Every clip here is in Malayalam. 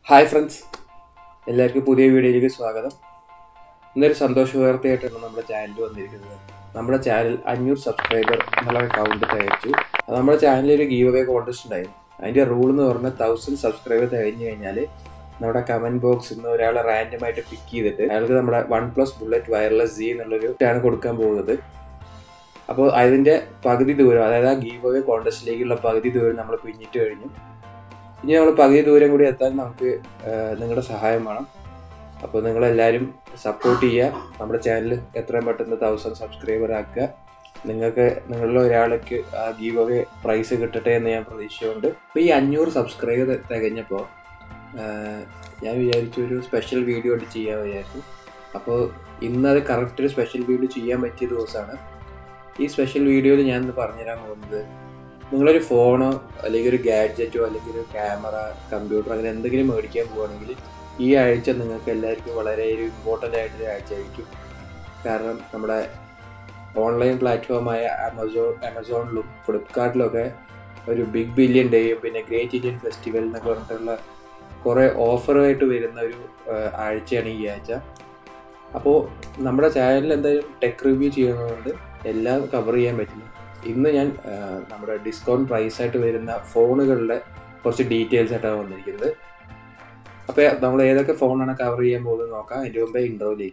ഹായ് ഫ്രണ്ട്സ് എല്ലാവർക്കും പുതിയ വീഡിയോയിലേക്ക് സ്വാഗതം ഇന്നൊരു സന്തോഷ വാർത്തയായിട്ടാണ് നമ്മുടെ ചാനൽ വന്നിരിക്കുന്നത് നമ്മുടെ ചാനൽ അഞ്ഞൂറ് സബ്സ്ക്രൈബർ എന്നുള്ള അക്കൗണ്ട് തയ്ച്ചു അത് നമ്മുടെ ചാനലിൽ ഒരു ഗീവ് അവേ കോൺടെസ്റ്റ് ഉണ്ടായിരുന്നു അതിൻ്റെ റൂൾ എന്ന് പറഞ്ഞാൽ തൗസൻഡ് സബ്സ്ക്രൈബർ കഴിഞ്ഞ് കഴിഞ്ഞാൽ നമ്മുടെ കമൻറ്റ് ബോക്സിൽ നിന്ന് ഒരാളെ റാൻഡമായിട്ട് പിക്ക് ചെയ്തിട്ട് അയാൾക്ക് നമ്മുടെ OnePlus bullet wireless G എന്നുള്ളൊരു ആണ് കൊടുക്കാൻ പോകുന്നത് അപ്പോൾ അതിൻ്റെ പകുതി ദൂരം അതായത് ആ ഗീവ് അവേ കോൺടെസ്റ്റിലേക്കുള്ള പകുതി ദൂരം നമ്മൾ പിന്നിട്ട് കഴിഞ്ഞു ഇനി നമ്മൾ പകുതി ദൂരം കൂടി എത്താൻ നമുക്ക് നിങ്ങളുടെ സഹായം വേണം അപ്പോൾ നിങ്ങളെല്ലാവരും സപ്പോർട്ട് ചെയ്യുക നമ്മുടെ ചാനൽ എത്രയും പെട്ടെന്ന് തൗസൻഡ് സബ്സ്ക്രൈബർ ആക്കുക നിങ്ങൾക്ക് നിങ്ങളിൽ ഒരാൾക്ക് ആ ഗീവ് അവേ പ്രൈസ് കിട്ടട്ടെ എന്ന് ഞാൻ പ്രതീക്ഷിച്ചുകൊണ്ട് അപ്പോൾ ഈ അഞ്ഞൂറ് സബ്സ്ക്രൈബർ തികഞ്ഞപ്പോൾ ഞാൻ വിചാരിച്ചു ഒരു സ്പെഷ്യൽ വീഡിയോ ആയിട്ട് ചെയ്യാൻ വിചാരിച്ചു അപ്പോൾ ഇന്ന് അത് കറക്റ്റ് ഒരു സ്പെഷ്യൽ വീഡിയോ ചെയ്യാൻ പറ്റിയ ദിവസമാണ് ഈ സ്പെഷ്യൽ വീഡിയോയിൽ ഞാൻ ഇന്ന് പറഞ്ഞുതരാൻ പോകുന്നത് നിങ്ങളൊരു ഫോണോ അല്ലെങ്കിൽ ഒരു ഗാഡ്ജറ്റോ അല്ലെങ്കിൽ ഒരു ക്യാമറ കമ്പ്യൂട്ടർ അങ്ങനെ എന്തെങ്കിലും മേടിക്കാൻ പോവുകയാണെങ്കിൽ ഈ ആഴ്ച നിങ്ങൾക്ക് എല്ലാവർക്കും വളരെ ഒരു ഇമ്പോർട്ടൻ്റ് ആയിട്ടൊരു ആഴ്ച ആയിരിക്കും കാരണം നമ്മുടെ ഓൺലൈൻ പ്ലാറ്റ്ഫോമായ ആമസോൺ ആമസോണിലും ഫ്ലിപ്കാർട്ടിലൊക്കെ ഒരു ബിഗ് ബില്യൺ ഡേയും പിന്നെ ഗ്രേറ്റ് ഇന്ത്യൻ ഫെസ്റ്റിവൽ എന്നൊക്കെ പറഞ്ഞിട്ടുള്ള കുറേ ഓഫറുമായിട്ട് വരുന്ന ഒരു ആഴ്ചയാണ് ഈ ആഴ്ച അപ്പോൾ നമ്മുടെ ചാനലിൽ എന്തായാലും ടെക് റിവ്യൂ ചെയ്യുന്നതുകൊണ്ട് എല്ലാം കവർ ചെയ്യാൻ പറ്റില്ല ഇന്ന് ഞാൻ നമ്മുടെ ഡിസ്കൗണ്ട് പ്രൈസ് ആയിട്ട് വരുന്ന ഫോണുകളുടെ കുറച്ച് ഡീറ്റെയിൽസ് ആയിട്ടാണ് വന്നിരിക്കുന്നത് അപ്പോൾ നമ്മൾ ഏതൊക്കെ ഫോണാണ് കവർ ചെയ്യാൻ പോകുന്നത് നോക്കാം അതിൻ്റെ മുമ്പേ ഇൻട്രോയിലേക്ക്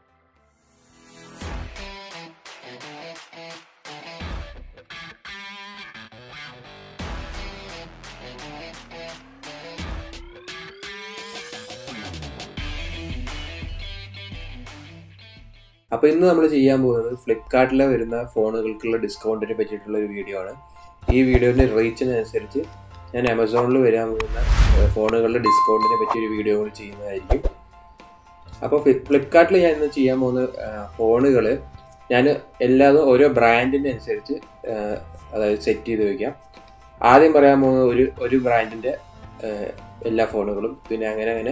അപ്പോൾ ഇന്ന് നമ്മൾ ചെയ്യാൻ പോകുന്നത് ഫ്ലിപ്കാർട്ടിലെ വരുന്ന ഫോണുകൾക്കുള്ള ഡിസ്കൗണ്ടിനെ പറ്റിയിട്ടുള്ള ഒരു വീഡിയോ ആണ് ഈ വീഡിയോൻ്റെ റീച്ചിനനുസരിച്ച് ഞാൻ ആമസോണിൽ വരാൻ പോകുന്ന ഫോണുകളുടെ ഡിസ്കൗണ്ടിനെ പറ്റി ഒരു വീഡിയോ കൂടി ചെയ്യുന്നതായിരിക്കും അപ്പോൾ ഫ്ലിപ്കാർട്ടിൽ ഞാൻ ഇന്ന് ചെയ്യാൻ പോകുന്ന ഫോണുകൾ ഞാൻ എല്ലാതും ഓരോ ബ്രാൻഡിൻ്റെ അനുസരിച്ച് അതായത് സെറ്റ് ചെയ്ത് വയ്ക്കാം ആദ്യം പറയാൻ പോകുന്നത് ഒരു ഒരു ബ്രാൻഡിൻ്റെ എല്ലാ ഫോണുകളും പിന്നെ അങ്ങനെ അങ്ങനെ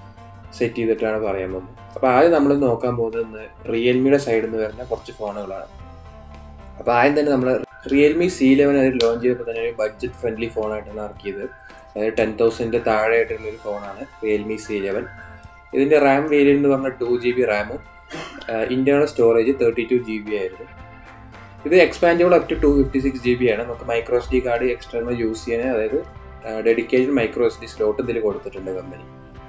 സെറ്റ് ചെയ്തിട്ടാണ് പറയാൻ പോകുന്നത് അപ്പോൾ ആദ്യം നമ്മൾ നോക്കാൻ പോകുന്നത് റിയൽമിയുടെ സൈഡിൽ നിന്ന് വരുന്ന കുറച്ച് ഫോണുകളാണ് അപ്പോൾ ആദ്യം തന്നെ നമ്മൾ റിയൽമി സി ലെവൻ അത് ലോഞ്ച് ചെയ്തപ്പോൾ തന്നെ ഒരു ബഡ്ജറ്റ് ഫ്രണ്ട്ലി ഫോണായിട്ടാണ് ഇറക്കിയത് അതായത് ടെൻ തൗസൻഡിൻ്റെ താഴെ ആയിട്ടുള്ള ഒരു ഫോണാണ് റിയൽമി സി ലെവൻ ഇതിൻ്റെ റാം വേരിയൻ്റ് എന്ന് പറഞ്ഞാൽ ടു ജി ബി റാമും internal storage thirty two G B ആയിരുന്നു ഇത് expandable up to two fifty six G B ആണ് നമുക്ക് micro S D card external use ചെയ്യാൻ അതായത് dedicated micro S D slot ഇതിൽ കൊടുത്തിട്ടുണ്ട് കമ്പനി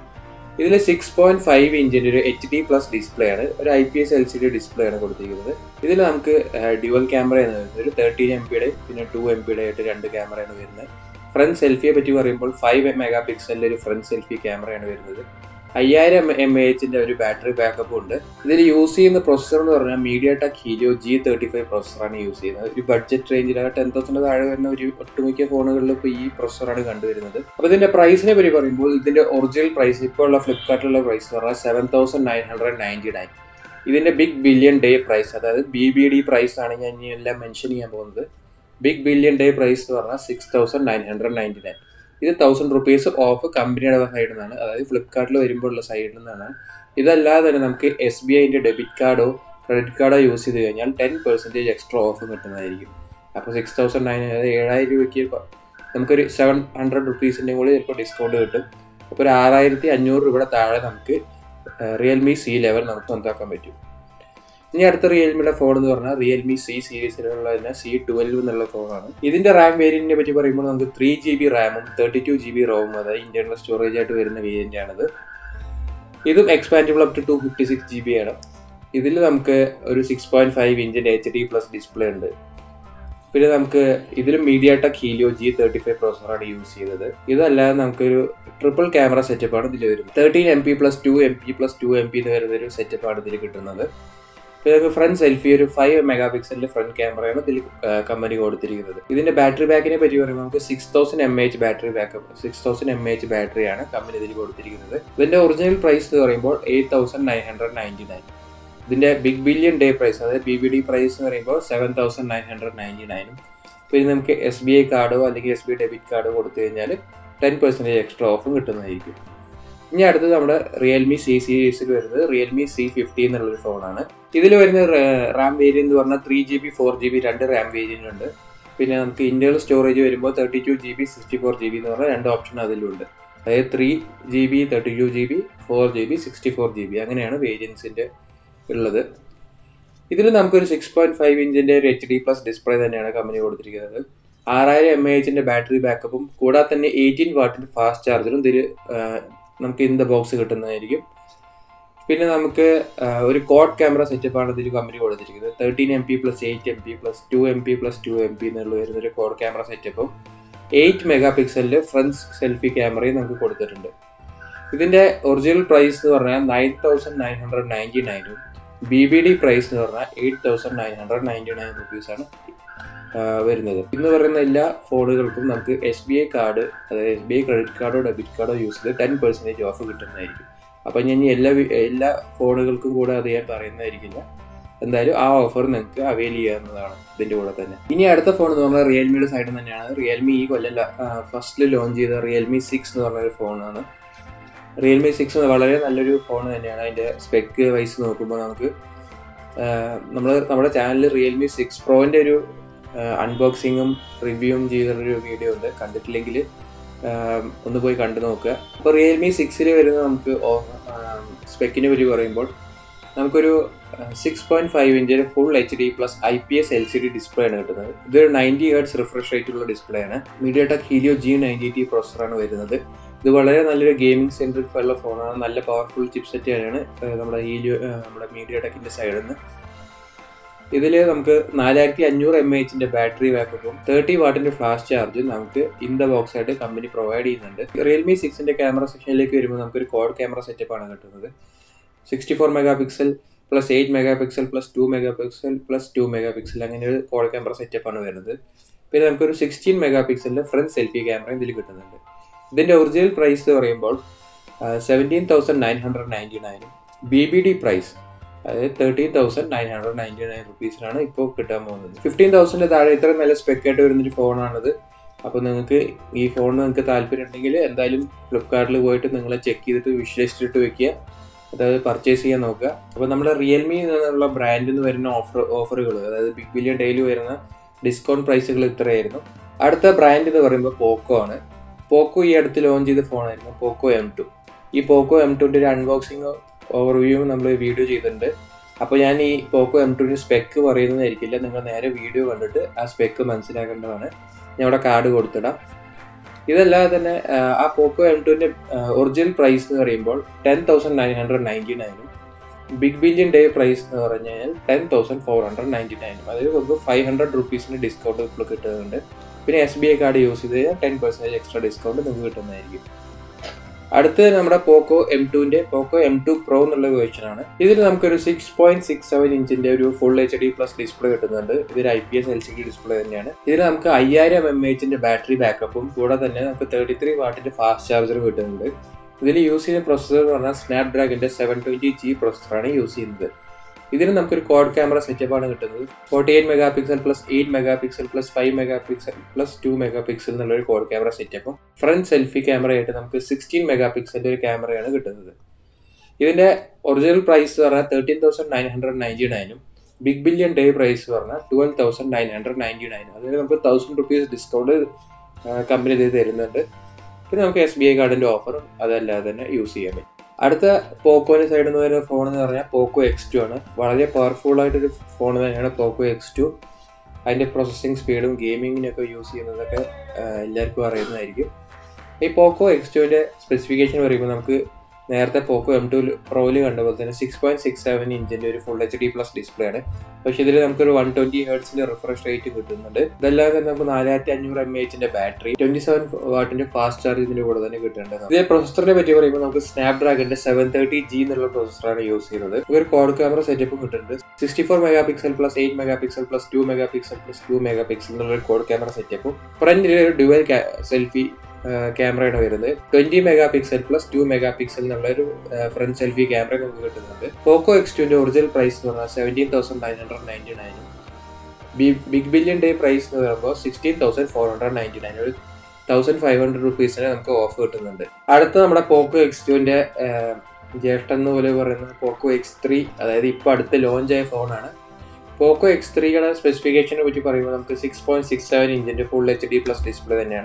ഇതിൽ സിക്സ് പോയിന്റ് ഫൈവ് ഇഞ്ചിന്റെ ഒരു എച്ച് ഡി പ്ലസ് ഡിസ്പ്ലേ ആണ് ഒരു I P S L C D display ആണ് കൊടുത്തിരിക്കുന്നത് ഇതിൽ നമുക്ക് ഡ്യുവൽ ക്യാമറ എന്ന് വരുന്നത് ഒരു തേർട്ടീൻ എം പിയുടെ പിന്നെ ടു എം പിയുടെ ആയിട്ട് രണ്ട് ക്യാമറയാണ് വരുന്നത് ഫ്രണ്ട് സെൽഫിയെ പറ്റി പറയുമ്പോൾ ഫൈവ് മെഗാ പിക്സലിന്റെ ഒരു ഫ്രണ്ട് സെൽഫി ക്യാമറയാണ് വരുന്നത് അയ്യായിരം എം എ എച്ചിന്റെ ഒരു ബാറ്ററി ബാക്കപ്പും ഉണ്ട് ഇതിൽ യൂസ് ചെയ്യുന്ന പ്രൊസസർ എന്ന് പറഞ്ഞാൽ MediaTek Helio G thirty five പ്രൊസറാണ് യൂസ് ചെയ്യുന്നത് ഒരു ബഡ്ജറ്റ് റേഞ്ചിൽ ടെൻ തൗസൻഡ് താഴെ വരുന്ന ഒരു ഒട്ടുമിക്ക ഫോണുകളിൽ ഇപ്പോൾ ഈ പ്രൊസറാണ് കണ്ടുവരുന്നത് അപ്പോൾ ഇതിന്റെ പ്രൈസിനെ പറ്റി പറയുമ്പോൾ ഇതിന്റെ ഒറിജിനൽ പ്രൈസ് ഇപ്പോൾ ഉള്ള ഫ്ലിപ്കാർട്ടിലുള്ള പ്രൈസ് എന്ന് പറഞ്ഞാൽ seven thousand nine hundred ninety nine ഇതിന്റെ ബിഗ് ബില്യൺ ഡേ പ്രൈസ് അതായത് ബി ബി ഡി പ്രൈസ് ആണ് ഞാൻ ഇനി എല്ലാം മെൻഷൻ ചെയ്യാൻ പോകുന്നത് ബിഗ് ബില്യൺ ഡേ പ്രൈസ് എന്ന് പറഞ്ഞാൽ six thousand nine hundred ninety nine ഇത് തൗസൻഡ് റുപ്പീസ് ഓഫ് കമ്പനിയുടെ സൈഡിൽ നിന്നാണ് അതായത് ഫ്ലിപ്കാർട്ടിൽ വരുമ്പോൾ ഉള്ള സൈഡിൽ നിന്നാണ് ഇതല്ലാതെ തന്നെ നമുക്ക് എസ് ബി ഐൻ്റെ ഡെബിറ്റ് കാർഡോ ക്രെഡിറ്റ് കാർഡോ യൂസ് ചെയ്ത് കഴിഞ്ഞാൽ ടെൻ പെർസെൻറ്റേജ് എക്സ്ട്രാ ഓഫ് കിട്ടുന്നതായിരിക്കും അപ്പോൾ സിക്സ് തൗസൻഡ് നയൻ അതായത് ഏഴായിരം രൂപയ്ക്ക് നമുക്കൊരു സെവൻ ഹൺഡ്രഡ് റുപ്പീസിൻ്റെ കൂടി ചിലപ്പോൾ ഡിസ്കൗണ്ട് കിട്ടും അപ്പോൾ ഒരു ആറായിരത്തി അഞ്ഞൂറ് രൂപയുടെ താഴെ നമുക്ക് റിയൽമി സി ലെവൽ നമുക്ക് സ്വന്തമാക്കാൻ പറ്റും ഇനി അടുത്ത റിയൽമിയുടെ ഫോൺ എന്ന് പറഞ്ഞാൽ റിയൽമി സി സീരീസിലുള്ള തന്നെ സി ട്വൽവ് എന്നുള്ള ഫോണാണ് ഇതിന്റെ റാം വേരിയന്റിനെ പറ്റി പറയുമ്പോൾ നമുക്ക് ത്രീ ജി ബി റാമും തേർട്ടി ടു ജി ബി റോമും അതായത് ഇന്റർണൽ സ്റ്റോറേജ് ആയിട്ട് വരുന്ന വേരിയന്റ് ആണിത് ഇതും expandable up to two fifty six G B ആണ് ഇതിൽ നമുക്ക് ഒരു സിക്സ് പോയിന്റ് ഫൈവ് ഇഞ്ചിന്റെ എച്ച് ഡി പ്ലസ് ഡിസ്പ്ലേ ഉണ്ട് പിന്നെ നമുക്ക് ഇതിലും MediaTek Helio G thirty five പ്രോസറാണ് യൂസ് ചെയ്തത് ഇതല്ലാതെ നമുക്കൊരു ട്രിപ്പിൾ ക്യാമറ സെറ്റപ്പാണ് ഇതിൽ വരുന്നത് thirteen M P plus two M P plus two M P എന്ന് വരുന്ന ഒരു സെറ്റപ്പാണ് ഇതിൽ കിട്ടുന്നത് ഇതൊക്കെ ഫ്രണ്ട് സെൽഫി ഒരു ഫൈവ് മെഗാ പിക്സലിന്റെ ഫ്രണ്ട് ക്യാമറയാണ് ഇതിൽ കമ്പനി കൊടുത്തിരിക്കുന്നത് ഇതിന്റെ ബാറ്ററി ബാക്കിനെ പറ്റി പറയുമ്പോൾ നമുക്ക് six thousand M H battery backup six thousand M H ബാറ്ററിയാണ് കമ്പനി ഇതിൽ കൊടുത്തിരിക്കുന്നത് ഇതിന്റെ ഒറിജിനൽ പ്രൈസ് എന്ന് പറയുമ്പോൾ eight thousand nine hundred ninety nine ഇതിന്റെ ബിഗ് ബില്യൺ ഡേ പ്രൈസ് അതായത് ബി ബി ഡി പ്രൈസ് എന്ന് പറയുമ്പോൾ seven thousand nine hundred ninety നയനും പിന്നെ നമുക്ക് എസ് ബി ഐ കാർഡോ അല്ലെങ്കിൽ എസ് ബി ഐ ഡെബിറ്റ് കാർഡോ കൊടുത്തു കഴിഞ്ഞാൽ ടെൻ പെർസെൻറ്റേജ് എക്സ്ട്രാ ഓഫും കിട്ടുന്നതായിരിക്കും ഇനി അടുത്തത് നമ്മുടെ റിയൽമി സി സീരീസിൽ വരുന്നത് റിയൽമി സി ഫിഫ്റ്റി എന്നുള്ളൊരു ഫോണാണ് ഇതിൽ വരുന്ന റാം വേരിയന്റ് എന്ന് പറഞ്ഞാൽ three G B four G B രണ്ട് റാം വേരിയന്റ് ഉണ്ട് പിന്നെ നമുക്ക് ഇന്റേണൽ സ്റ്റോറേജ് വരുമ്പോൾ thirty two G B sixty four G B എന്ന് പറഞ്ഞാൽ രണ്ട് ഓപ്ഷൻ അതിലുണ്ട് അതായത് three G B thirty two G B four G B sixty four G B അങ്ങനെയാണ് വേരിയൻസിൻ്റെ ഉള്ളത് ഇതിൽ നമുക്കൊരു സിക്സ് പോയിന്റ് ഫൈവ് ഇഞ്ചിൻ്റെ ഒരു എച്ച് ഡി പ്ലസ് ഡിസ്പ്ലേ തന്നെയാണ് കമ്പനി കൊടുത്തിരിക്കുന്നത് ആറായിരം എം എ എച്ചിൻ്റെ ബാറ്ററി ബാക്കപ്പും കൂടാതെ തന്നെ എയ്റ്റീൻ വാട്ടിൻ്റെ ഫാസ്റ്റ് ചാർജറും ഇതിൽ നമുക്ക് ഇൻ ദ ബോക്സ് കിട്ടുന്നതായിരിക്കും പിന്നെ നമുക്ക് ഒരു കോഡ് ക്യാമറ സെറ്റപ്പാണ് ഇതിൽ കമ്പനി കൊടുത്തിരിക്കുന്നത് thirteen M P plus eight M P plus two M P plus two M P എന്നുള്ള വരുന്നൊരു കോഡ് ക്യാമറ സെറ്റപ്പും എയ്റ്റ് മെഗാ പിക്സലിൽ ഫ്രണ്ട് സെൽഫി ക്യാമറയും നമുക്ക് കൊടുത്തിട്ടുണ്ട് ഇതിൻ്റെ ഒറിജിനൽ പ്രൈസ് എന്ന് പറഞ്ഞാൽ nine thousand nine hundred ninety നയനും ബി ബി ഡി പ്രൈസ് എന്ന് പറഞ്ഞാൽ eight thousand nine hundred ninety nine റുപ്പീസാണ് വരുന്നത് ഇന്ന് പറയുന്ന എല്ലാ ഫോണുകൾക്കും നമുക്ക് എസ് ബി ഐ കാർഡ് അതായത് എസ് ബി ഐ ക്രെഡിറ്റ് കാർഡോ ഡെബിറ്റ് കാർഡോ യൂസ് ചെയ്ത് ടെൻ പെർസെൻറ്റേജ് ഓഫ് കിട്ടുന്നതായിരിക്കും അപ്പം ഞാൻ എല്ലാ എല്ലാ ഫോണുകൾക്കും കൂടെ അത് ഞാൻ പറയുന്നതായിരിക്കില്ല എന്തായാലും ആ ഓഫർ നിങ്ങൾക്ക് അവൈൽ ചെയ്യാവുന്നതാണ് ഇതിൻ്റെ കൂടെ തന്നെ ഇനി അടുത്ത ഫോൺ എന്ന് പറഞ്ഞാൽ റിയൽമിയുടെ സൈഡിൽ തന്നെയാണ് റിയൽമി ഈ കൊല്ലം ഫസ്റ്റിൽ ലോഞ്ച് ചെയ്ത റിയൽമി സിക്സ് എന്ന് പറഞ്ഞൊരു ഫോണാണ് റിയൽമി സിക്സ് വളരെ നല്ലൊരു ഫോൺ തന്നെയാണ് അതിൻ്റെ സ്പെക്ക് വൈസ് നോക്കുമ്പോൾ നമുക്ക് നമ്മൾ നമ്മുടെ ചാനലിൽ റിയൽമി സിക്സ് പ്രോൻ്റെ ഒരു അൺബോക്സിങ്ങും റിവ്യൂവും ചെയ്തൊരു വീഡിയോ ഉണ്ട് കണ്ടിട്ടില്ലെങ്കിൽ ഒന്ന് പോയി കണ്ടു നോക്കുക അപ്പോൾ റിയൽമി സിക്സിൽ വരുന്ന നമുക്ക് സ്പെക്കിനെ പറ്റി പറയുമ്പോൾ നമുക്കൊരു സിക്സ് പോയിന്റ് ഫൈവ് ഇഞ്ചിൽ full H D plus I P S L C D display ആണ് കിട്ടുന്നത് ഇതൊരു നയൻറ്റി ഹേർട്സ് റിഫ്രഷ് റേറ്റ് ഉള്ള ഡിസ്പ്ലേ ആണ് MediaTek Helio G ninety T പ്രോസറാണ് വരുന്നത് ഇത് വളരെ നല്ലൊരു ഗെയിമിംഗ് സെൻട്രിക് ഉള്ള ഫോണാണ് നല്ല പവർഫുൾ ചിപ്സെറ്റ് ആണ് നമ്മുടെ ഹീലിയോ നമ്മുടെ മീഡിയ ടെക്കിന്റെ സൈഡിൽ നിന്ന് ഇതിൽ നമുക്ക് നാലായിരത്തി അഞ്ഞൂറ് എം എച്ചിന്റെ ബാറ്ററി ബാക്കപ്പും തേർട്ടി വാട്ടിന്റെ ഫ്ലാഷ് ചാർജും നമുക്ക് ഇൻ ദ ബോക്സ് ആയിട്ട് കമ്പനി പ്രൊവൈഡ് ചെയ്യുന്നുണ്ട് റിയൽമി സിക്സിന്റെ ക്യാമറ സെക്ഷനിലേക്ക് വരുമ്പോൾ നമുക്ക് ഒരു കോഡ് ക്യാമറ സെറ്റപ്പ് ആണ് കിട്ടുന്നത് sixty four mega pixel plus eight mega pixel plus two mega pixel plus two mega pixel അങ്ങനെ ഒരു കോഡ് ക്യാമറ സെറ്റപ്പ് ആണ് വരുന്നത് പിന്നെ നമുക്കൊരു സിക്സ്റ്റീൻ മെഗാ പിക്സലിന്റെ ഫ്രണ്ട് സെൽഫി ക്യാമറ ഇതിൽ കിട്ടുന്നുണ്ട് ഇതിന്റെ ഒറിജിനൽ പ്രൈസ് എന്ന് പറയുമ്പോൾ seventeen thousand nine hundred ninety നയനും ബി ബി ഡി പ്രൈസ് അതായത് thirteen thousand nine hundred ninety nine റുപ്പീസിനാണ് ഇപ്പോൾ കിട്ടാൻ പോകുന്നത് ഫിഫ്റ്റീൻ തൗസൻഡ് താഴെ ഇത്ര നല്ല സ്പെക്ക് ആയിട്ട് വരുന്നൊരു ഫോണാണിത് അപ്പോൾ നിങ്ങൾക്ക് ഈ ഫോൺ നിങ്ങൾക്ക് താല്പര്യം ഉണ്ടെങ്കിൽ എന്തായാലും ഫ്ലിപ്കാർട്ടിൽ പോയിട്ട് നിങ്ങൾ ചെക്ക് ചെയ്തിട്ട് വിഷ് ലിസ്റ്റ് ഇട്ട് വെക്കുക അതായത് പർച്ചേസ് ചെയ്യാൻ നോക്കുക അപ്പോൾ നമ്മുടെ റിയൽമി എന്നുള്ള ബ്രാൻഡിൽ നിന്ന് വരുന്ന ഓഫർ ഓഫറുകൾ അതായത് ബിഗ് ബില്യൺ ഡെയിലി വരുന്ന ഡിസ്കൗണ്ട് പ്രൈസുകൾ ഇത്രയായിരുന്നു അടുത്ത ബ്രാൻഡ് എന്ന് പറയുമ്പോൾ പോക്കോ ആണ് പോക്കോ ഈ അടുത്ത് ലോഞ്ച് ചെയ്ത ഫോണായിരുന്നു പോക്കോ എം ടു ഈ പോക്കോ എം ടുൻ്റെ ഒരു അൺബോക്സിങ് ഓവർവ്യൂ നമ്മൾ വീഡിയോ ചെയ്തിട്ടുണ്ട് അപ്പോൾ ഞാൻ ഈ പോക്കോ എം ടുവിന് സ്പെക്ക് പറയുന്നതായിരിക്കില്ല നിങ്ങൾ നേരെ വീഡിയോ കണ്ടിട്ട് ആ സ്പെക്ക് മനസ്സിലാക്കേണ്ടതാണ് ഞാൻ അവിടെ കാർഡ് കൊടുത്തിടാം ഇതല്ലാതെ തന്നെ ആ പോക്കോ എം ടുവിൻ്റെ ഒറിജിനൽ പ്രൈസ് എന്ന് പറയുമ്പോൾ ten thousand nine hundred ninety നയനും ബിഗ് ബില്യൺ ഡേ പ്രൈസ് എന്ന് പറഞ്ഞു കഴിഞ്ഞാൽ ten thousand four hundred ninety നയനും അതായത് നമുക്ക് ഫൈവ് ഹൺഡ്രഡ് റുപ്പീസിന് ഡിസ്കൗണ്ട് ഇപ്പോൾ കിട്ടുന്നുണ്ട് പിന്നെ S B I card use ചെയ്ത് കഴിഞ്ഞാൽ ടെൻ പെർസെൻറ്റേജ് എക്സ്ട്രാ ഡിസ്കൗണ്ട് നിങ്ങൾക്ക് കിട്ടുന്നതായിരിക്കും അടുത്ത് നമ്മുടെ പോക്കോ എം ടുവിന്റെ പോക്കോ എം ടു പ്രോ എന്നുള്ള വേർഷൻ ആണ് ഇതിൽ നമുക്കൊരു സിക്സ് പോയിന്റ് സിക്സ് സെവൻ ഇഞ്ചിന്റെ ഒരു full H D plus display കിട്ടുന്നുണ്ട് ഇതൊരു I P S L C D display തന്നെയാണ് ഇതിൽ നമുക്ക് അയ്യായിരം എം എച്ചിന്റെ ബാറ്ററി ബാക്കപ്പും കൂടെ തന്നെ നമുക്ക് തേർട്ടി ത്രീ വാട്ടിന്റെ ഫാസ്റ്റ് ചാർജർ കിട്ടുന്നുണ്ട് ഇതിൽ യൂസ് ചെയ്യുന്ന പ്രൊസസർ എന്ന് പറഞ്ഞാൽ സ്നാപ് ഡ്രാഗന്റെ സെവൻ ട്വന്റി ജി പ്രൊസസറാണ് യൂസ് ചെയ്യുന്നത് ഇതിന് നമുക്കൊരു കോഡ് ക്യാമറ സെറ്റപ്പ് ആണ് കിട്ടുന്നത് forty eight mega pixel plus eight mega pixel plus five mega pixel plus two mega pixel എന്നുള്ള ഒരു കോഡ് ക്യാമറ സെറ്റപ്പും ഫ്രണ്ട് സെൽഫി ക്യാമറ ആയിട്ട് നമുക്ക് സിക്സ്റ്റീൻ മെഗാ പിക്സലിന്റെ ഒരു ക്യാമറയാണ് കിട്ടുന്നത് ഇതിന്റെ ഒറിജിനൽ പ്രൈസ് പറഞ്ഞാൽ thirteen thousand nine hundred ninety നയനും ബിഗ് ബില്യൺ ഡേ പ്രൈസ് പറഞ്ഞാൽ twelve thousand nine hundred ninety നയനും അതായത് നമുക്ക് തൗസൻഡ് റുപ്പീസ് ഡിസ്കൗണ്ട് കമ്പനി ഇത് തരുന്നുണ്ട് പിന്നെ നമുക്ക് എസ് ബി ഐ കാർഡിന്റെ ഓഫറും അതല്ലാതെ തന്നെ യൂസ് ചെയ്യാൻ പറ്റും അടുത്ത പോക്കോന്റെ സൈഡിൽ നിന്ന് വരുന്ന ഫോൺ എന്ന് പറഞ്ഞാൽ പോക്കോ എക്സ് ടു ആണ് വളരെ പവർഫുൾ ആയിട്ടൊരു ഫോൺ തന്നെയാണ് പോക്കോ എക്സ് ടു അതിൻ്റെ പ്രോസസ്സിങ് സ്പീഡും ഗെയിമിങ്ങിനൊക്കെ യൂസ് ചെയ്യുന്നതൊക്കെ എല്ലാവർക്കും അറിയുന്നതായിരിക്കും ഈ പോക്കോ എക്സ് ടുവിൻ്റെ സ്പെസിഫിക്കേഷൻ പറയുമ്പോൾ നമുക്ക് നേരത്തെ പോക്കോ എം ടു പ്രോയിൽ കണ്ട പോലെ തന്നെ സിക്സ് പോയിന്റ് സിക്സ് സെവൻ ഇഞ്ചിന്റെ ഒരു full H D plus display ആണ് പക്ഷേ ഇതിൽ നമുക്കൊരു വൺ ട്വന്റി ഹേർട്സിന്റെ റിഫ്രഷ് റേറ്റ് കിട്ടുന്നുണ്ട് ഇതല്ലാതെ നമുക്ക് നാലായിരത്തി അഞ്ഞൂറ് എം എച്ചിന്റെ ബാറ്ററി ട്വന്റി സെവൻ വാട്ടിന്റെ ഫാസ്റ്റ് ചാർജ് ഇതിന്റെ കൂടെ തന്നെ കിട്ടുന്നുണ്ട് ഇതേ പ്രൊസസറിനെ പറ്റി പറയുമ്പോൾ നമുക്ക് സ്നാപ് ഡ്രാഗന്റെ സെവൻ തേർട്ടി ജി എന്നുള്ള പ്രൊസസറാണ് യൂസ് ചെയ്യുന്നത് ഒരു കോഡ് ക്യാമറ സെറ്റപ്പ് കിട്ടുന്നുണ്ട് sixty four mega pixel plus eight mega pixel plus two mega pixel plus two mega pixel എന്നുള്ള ഒരു കോഡ് ക്യാമറ സെറ്റപ്പും ഫ്രണ്ടിൽ ഒരു ഡുവൽ സെൽഫി ക്യാമറയാണ് വരുന്നത് twenty mega pixel plus two mega pixel എന്നുള്ള ഒരു ഫ്രണ്ട് സെൽഫി ക്യാമറ നമുക്ക് കിട്ടുന്നുണ്ട് പോക്കോ എക്സ് ടുവിന്റെ ഒറിജിനൽ പ്രൈസ് എന്ന് പറഞ്ഞാൽ seventeen thousand nine hundred ninety നയനും ബിഗ് ബില്യൺ ഡേ പ്രൈസ് എന്ന് പറയുമ്പോൾ sixteen thousand four hundred ninety nine ഒരു തൗസൻഡ് ഫൈവ് ഹൺഡ്രഡ് റുപ്പീസിന് നമുക്ക് ഓഫ് കിട്ടുന്നുണ്ട് അടുത്ത നമ്മുടെ പോക്കോ എക്സ് ടുവിന്റെ ജ്യേഷ്ഠൻ എന്ന് പോലെ പറയുന്നത് പോക്കോ എക്സ് ത്രീ അതായത് ഇപ്പോൾ അടുത്ത് ലോഞ്ച് ആയ ഫോണാണ് പോക്കോ എക്സ് ത്രീയുടെ സ്പെസിഫിക്കേഷനെ പറ്റി പറയുമ്പോൾ നമുക്ക് സിക്സ് പോയിന്റ് സിക്സ് സെവൻ ഇഞ്ചിന്റെ full H D plus display തന്നെയാണ്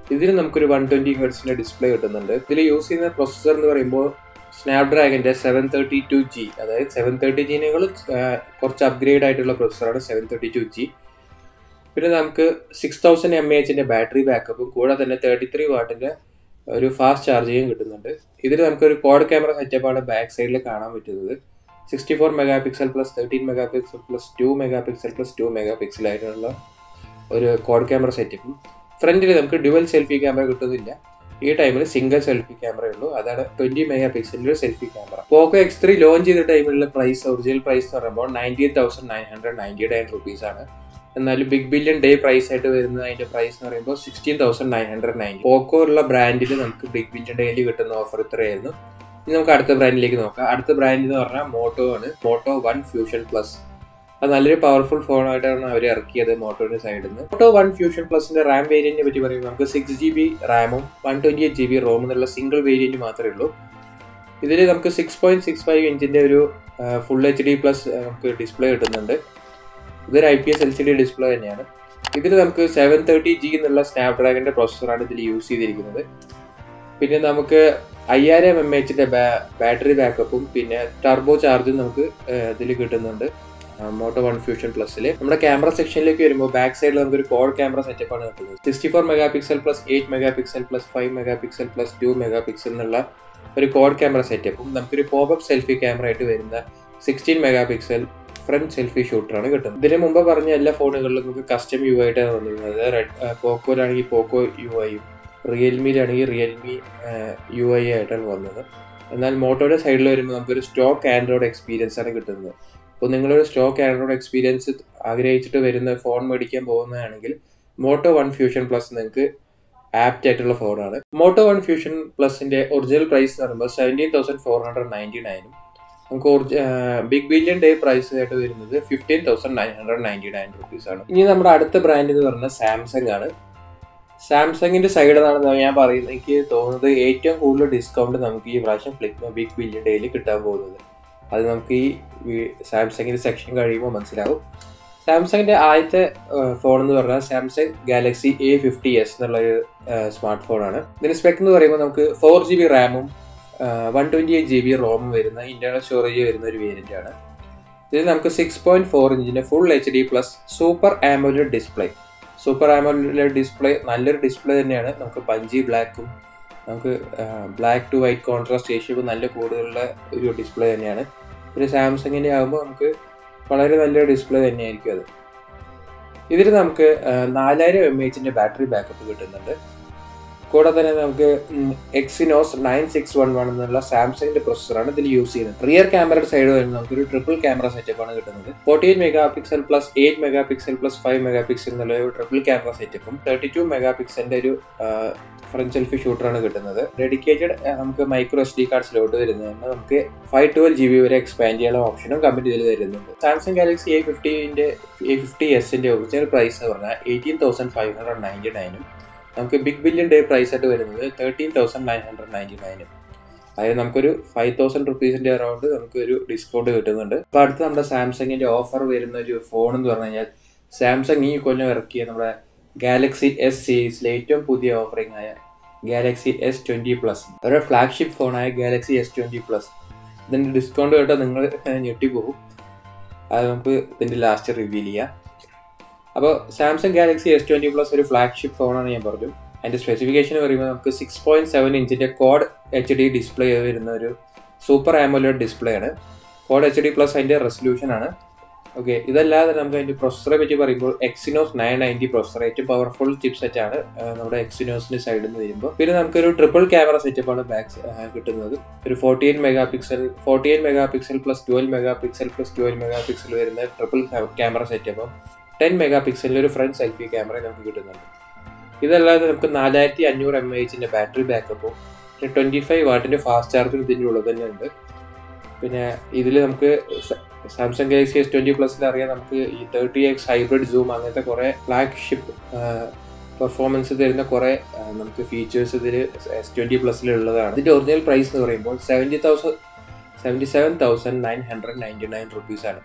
ഇതിന് നമുക്കൊരു വൺ ട്വൻറ്റി ഹെർട്സിൻ്റെ ഡിസ്പ്ലേ കിട്ടുന്നുണ്ട് ഇതിൽ യൂസ് ചെയ്യുന്ന പ്രൊസസ്സർ എന്ന് പറയുമ്പോൾ സ്നാപ്ഡ്രാഗൻ്റെ സെവൻ തേർട്ടി ടു ജി അതായത് സെവൻ തേർട്ടി ജിനേക്കാൾ കുറച്ച് അപ്ഗ്രേഡ് ആയിട്ടുള്ള പ്രൊസസ്സറാണ് സെവൻ തേർട്ടി ടു ജി പിന്നെ നമുക്ക് സിക്സ് തൗസൻഡ് എം എ എച്ചിൻ്റെ ബാറ്ററി ബാക്കപ്പും കൂടെ തന്നെ തേർട്ടി ത്രീ വാട്ടിൻ്റെ ഒരു ഫാസ്റ്റ് ചാർജിങ്ങും കിട്ടുന്നുണ്ട് ഇതിൽ നമുക്കൊരു ക്വാഡ് ക്യാമറ സെറ്റപ്പാണ് ബാക്ക് സൈഡിൽ കാണാൻ പറ്റുന്നത് sixty four mega pixel plus thirteen mega pixel plus two mega pixel plus two mega pixel ആയിട്ടുള്ള ഒരു ക്വാഡ് ക്യാമറ സെറ്റപ്പും ഫ്രണ്ടിൽ നമുക്ക് ഡുവൽ സെൽഫി ക്യാമറ കിട്ടുന്നില്ല ഈ ടൈമിൽ സിംഗിൾ സെൽഫി ക്യാമറ ഉള്ളൂ അതാണ് ട്വന്റി മെഗാ പിക്സലിന്റെ ഒരു selfie camera Poco X three launch ചെയ്ത ടൈമിലുള്ള പ്രൈസ് ഒറിജിനൽ പ്രൈസ് എന്ന് പറയുമ്പോൾ nineteen thousand nine hundred ninety nine rupees ആണ് എന്നാൽ ബിഗ് ബില്യൺ ഡേ പ്രൈസ് ആയിട്ട് വരുന്ന അതിന്റെ പ്രൈസ് എന്ന് പറയുമ്പോൾ sixteen thousand nine hundred ninety Poco ഉള്ള ബ്രാൻഡിൽ നമുക്ക് ബിഗ് ബില്യൺ ഡേയിൽ കിട്ടുന്ന ഓഫർ ഇത്രയായിരുന്നു ഇനി നമുക്ക് അടുത്ത ബ്രാൻഡിലേക്ക് നോക്കാം അടുത്ത ബ്രാൻഡ് എന്ന് പറഞ്ഞാൽ മോട്ടോ ആണ് മോട്ടോ വൺ ഫ്യൂഷൻ പ്ലസ് അത് നല്ലൊരു പവർഫുൾ ഫോണായിട്ടാണ് അവർ ഇറക്കിയത് മോട്ടോയുടെ സൈഡിൽ നിന്ന് മോട്ടോ വൺ ഫ്യൂഷൻ പ്ലസിന്റെ റാം വേരിയന്റിനെ പറ്റി പറയുമ്പോൾ നമുക്ക് സിക്സ് ജി ബി റാമും one twenty eight G B റോമും എന്നുള്ള സിംഗിൾ വേരിയന്റ് മാത്രമേ ഉള്ളൂ ഇതിൽ നമുക്ക് സിക്സ് പോയിന്റ് സിക്സ് ഫൈവ് ഇഞ്ചിന്റെ ഒരു ഫുൾ എച്ച് ഡി പ്ലസ് നമുക്ക് ഡിസ്പ്ലേ കിട്ടുന്നുണ്ട് ഇതൊരു I P S L C D display തന്നെയാണ് ഇതിൽ നമുക്ക് സെവൻ തേർട്ടി ജി എന്നുള്ള സ്നാപ്ഡ്രാഗന്റെ പ്രോസസ്സറാണ് ഇതിൽ യൂസ് ചെയ്തിരിക്കുന്നത് പിന്നെ നമുക്ക് അയ്യായിരം എം എച്ചിന്റെ ബാറ്ററി ബാക്കപ്പും പിന്നെ ടർബോ ചാർജും നമുക്ക് ഇതിൽ കിട്ടുന്നുണ്ട് മോട്ടോ വൺ ഫ്യൂഷൻ പ്ലസ്സിൽ നമ്മുടെ ക്യാമറ സെക്ഷനിലേക്ക് വരുമ്പോൾ ബാക്ക് സൈഡിൽ നമുക്ക് ഒരു കോഡ് ക്യാമറ സെറ്റപ്പ് ആണ് കിട്ടുന്നത് sixty four mega pixel plus eight mega pixel plus five mega pixel plus two mega pixel എന്നുള്ള ഒരു കോഡ് ക്യാമറ സെറ്റപ്പും നമുക്കൊരു പോപ്പപ്പ് സെൽഫി ക്യാമറ ആയിട്ട് വരുന്ന sixteen mega pixel front selfie ഷൂട്ടറാണ് കിട്ടുന്നത് ഇതിന് മുമ്പ് പറഞ്ഞ എല്ലാ ഫോണുകളിലും നമുക്ക് കസ്റ്റം യു ആയിട്ടാണ് വന്നിരുന്നത് റെഡ് പോക്കോയിലാണെങ്കിൽ പോക്കോ യു ഐയും റിയൽമിയിലാണെങ്കിൽ റിയൽമി യു ഐ ആയിട്ടാണ് വന്നത് എന്നാൽ മോട്ടോയുടെ സൈഡിൽ വരുമ്പോൾ നമുക്കൊരു സ്റ്റോക്ക് ആൻഡ്രോയിഡ് എക്സ്പീരിയൻസ് ആണ് കിട്ടുന്നത് അപ്പോൾ നിങ്ങളൊരു സ്റ്റോക്ക് ആൻഡ്രോയിഡ് എക്സ്പീരിയൻസ് ആഗ്രഹിച്ചിട്ട് വരുന്ന ഫോൺ മേടിക്കാൻ പോകുന്നതാണെങ്കിൽ മോട്ടോ വൺ ഫ്യൂഷൻ പ്ലസ് നിങ്ങൾക്ക് ആപ്റ്റ് ആയിട്ടുള്ള ഫോണാണ് മോട്ടോ വൺ ഫ്യൂഷൻ പ്ലസിന്റെ ഒറിജിനൽ പ്രൈസ് എന്ന് പറയുമ്പോൾ seventeen thousand four hundred ninety നയനും നമുക്ക് ബിഗ് ബില്യൺ ഡേ പ്രൈസ് ആയിട്ട് വരുന്നത് fifteen thousand nine hundred ninety nine rupees ആണ് ഇനി നമ്മുടെ അടുത്ത ബ്രാൻഡ് എന്ന് പറഞ്ഞാൽ സാംസങ് ആണ് സാംസങ്ങിന്റെ സൈഡിൽ നിന്നാണ് ഞാൻ പറയുന്നത് എനിക്ക് തോന്നുന്നത് ഏറ്റവും കൂടുതൽ ഡിസ്കൗണ്ട് നമുക്ക് ഈ പ്രാവശ്യം ഫ്ലിപ്പ് ബിഗ് ബില്യൺ ഡേയിൽ കിട്ടാൻ പോകുന്നത് അത് നമുക്ക് ഈ സാംസങ്ങിന്റെ സെക്ഷൻ കഴിയുമ്പോൾ മനസ്സിലാവും സാംസങ്ങിന്റെ ആദ്യത്തെ ഫോൺ എന്ന് പറഞ്ഞാൽ Samsung Galaxy A fifty S എന്നുള്ള ഒരു സ്മാർട്ട് ഫോണാണ് ഇതിന് സ്പെക്ക് എന്ന് പറയുമ്പോൾ നമുക്ക് ഫോർ ജി ബി റാമും one twenty eight G B റോമും വരുന്ന ഇന്റർണൽ സ്റ്റോറേജ് വരുന്ന ഒരു വേരിയന്റ് ആണ് ഇതിൽ നമുക്ക് സിക്സ് പോയിന്റ് ഫോർ ഇഞ്ചിന്റെ full H D plus super AMOLED display super AMOLED display നല്ലൊരു ഡിസ്പ്ലേ തന്നെയാണ് നമുക്ക് പഞ്ചി ബ്ലാക്കും നമുക്ക് black to white contrast ratio നല്ല കൂടുതലുള്ള ഒരു ഡിസ്പ്ലേ തന്നെയാണ് പിന്നെ സാംസങ്ങിൻ്റെ ആകുമ്പോൾ നമുക്ക് വളരെ നല്ലൊരു ഡിസ്പ്ലേ തന്നെയായിരിക്കും അത് ഇതിൽ നമുക്ക് നാലായിരം എം എച്ചിൻ്റെ ബാറ്ററി ബാക്കപ്പ് കിട്ടുന്നുണ്ട് കൂടെ തന്നെ നമുക്ക് Exynos nine six one one എന്നുള്ള സാംസങ്ങിന്റെ പ്രൊസസ്സറാണ് ഇതിൽ യൂസ് ചെയ്യുന്നത് റിയർ ക്യാമറയുടെ സൈഡ് വരുമ്പോൾ നമുക്കൊരു ട്രിപ്പിൾ ക്യാമറ സെറ്റപ്പ് ആണ് കിട്ടുന്നത് forty eight mega pixel plus eight mega pixel plus five mega pixel എന്നുള്ള ഒരു ട്രിപ്പിൾ ക്യാമറ സെറ്റപ്പും തേർട്ടി ടു മെഗാ പിക്സലിന്റെ ഒരു ഫ്രണ്ട് സെൽഫി ഷൂട്ടറാണ് കിട്ടുന്നത് ഡെഡിക്കേറ്റഡ് നമുക്ക് micro S D card slot വരുന്നതുകൊണ്ട് നമുക്ക് ഫൈവ് ട്വൽവ് ജി ബി വരെ എക്സ്പാൻഡ് ചെയ്യാനുള്ള ഓപ്ഷനും കമ്പനി ഇതിൽ തരുന്നുണ്ട് സാംസങ് ഗാലക്സി എ ഫിഫ്റ്റീൻ്റെ എ ഫിഫ്റ്റി എസിന്റെ ഒറിജിനൽ പ്രൈസ് എന്ന് പറഞ്ഞാൽ eighteen thousand five hundred ninety നയനും നമുക്ക് ബിഗ് ബില്യൺ ഡേ പ്രൈസ് ആയിട്ട് വരുന്നത് thirteen thousand nine hundred ninety നയനും അതായത് നമുക്കൊരു ഫൈവ് തൗസൻഡ് റുപ്പീസിന്റെ അറൗണ്ട് നമുക്ക് ഒരു ഡിസ്കൗണ്ട് കിട്ടുന്നുണ്ട് അപ്പോൾ അടുത്ത് നമ്മുടെ സാംസങ്ങിന്റെ ഓഫർ വരുന്ന ഒരു ഫോൺ എന്ന് പറഞ്ഞു കഴിഞ്ഞാൽ സാംസങ് ഈ കൊല്ലം ഇറക്കിയ നമ്മുടെ ഗാലക്സി എസ് സീരീസിലെ ഏറ്റവും പുതിയ ഓഫറിംഗ് ആയ ഗാലക്സി എസ് ട്വന്റി പ്ലസ് ഒരു ഫ്ലാഗ്ഷിപ്പ് ഫോണായ ഗാലക്സി എസ് ട്വന്റി പ്ലസ് ഇതിന്റെ ഡിസ്കൗണ്ട് കേട്ടാൽ നിങ്ങൾ ഞെട്ടിപ്പോകും അത് നമുക്ക് ഇതിന്റെ ലാസ്റ്റ് റിവീൽ ചെയ്യാം അപ്പോൾ Samsung Galaxy S twenty Plus ഒരു ഫ്ലാഗ്ഷിപ്പ് ഫോണാണ് ഞാൻ പറഞ്ഞു അതിൻ്റെ സ്പെസിഫിക്കേഷൻ പറയുമ്പോൾ നമുക്ക് സിക്സ് പോയിന്റ് സെവൻ ഇഞ്ചിൻ്റെ കോഡ് എച്ച് ഡി ഡിസ്പ്ലേ വരുന്ന ഒരു സൂപ്പർ ആമോലേഡ് ഡിസ്പ്ലേ ആണ് കോഡ് എച്ച് ഡി പ്ലസ് അതിൻ്റെ റെസൊല്യൂഷൻ ആണ് ഓക്കെ ഇതല്ലാതെ നമുക്ക് അതിൻ്റെ പ്രൊസസറെ പറ്റി പറയുമ്പോൾ എക്സിനോസ് നയൻ നയൻറ്റി പ്രൊസസർ ഏറ്റവും പവർഫുൾ ചിപ്പ് സെറ്റ് ആണ് നമ്മുടെ എക്സിനോസിന്റെ സൈഡിൽ നിന്ന് വരുമ്പോൾ പിന്നെ നമുക്കൊരു ട്രിപ്പിൾ ക്യാമറ സെറ്റപ്പ് ആണ് ബാക്ക് കിട്ടുന്നത് ഒരു forty eight mega pixel forty eight mega pixel plus twelve mega pixel plus twelve mega pixel വരുന്ന ട്രിപ്പിൾ ക്യാമറ സെറ്റപ്പും ടെൻ മെഗാ പിക്സലിൽ ഒരു ഫ്രണ്ട് സെൽഫി ക്യാമറ നമുക്ക് കിട്ടുന്നുണ്ട് ഇതല്ലാതെ നമുക്ക് നാലായിരത്തി അഞ്ഞൂറ് എം എച്ചിന്റെ ബാറ്ററി ബാക്കപ്പും പിന്നെ ട്വന്റി ഫൈവ് വാട്ടിന്റെ ഫാസ്റ്റ് ചാർജർ ഇതിൻ്റെ ഉള്ളത് തന്നെ ഉണ്ട് പിന്നെ ഇതിൽ നമുക്ക് സാംസങ് ഗാലക്സി എസ് ട്വന്റി പ്ലസിൽ അറിയാം നമുക്ക് ഈ തേർട്ടി എക്സ് ഹൈബ്രിഡ് സൂം അങ്ങനത്തെ കുറെ ഫ്ലാഗ്ഷിപ്പ് പെർഫോമൻസ് തരുന്ന കുറെ നമുക്ക് ഫീച്ചേഴ്സ് ഇതിൽ എസ് ട്വന്റി പ്ലസിൽ ഉള്ളതാണ് ഇതിന്റെ ഒറിജിനൽ പ്രൈസ് എന്ന് പറയുമ്പോൾ seventy thousand seventy seven thousand nine hundred ninety nine rupees ആണ്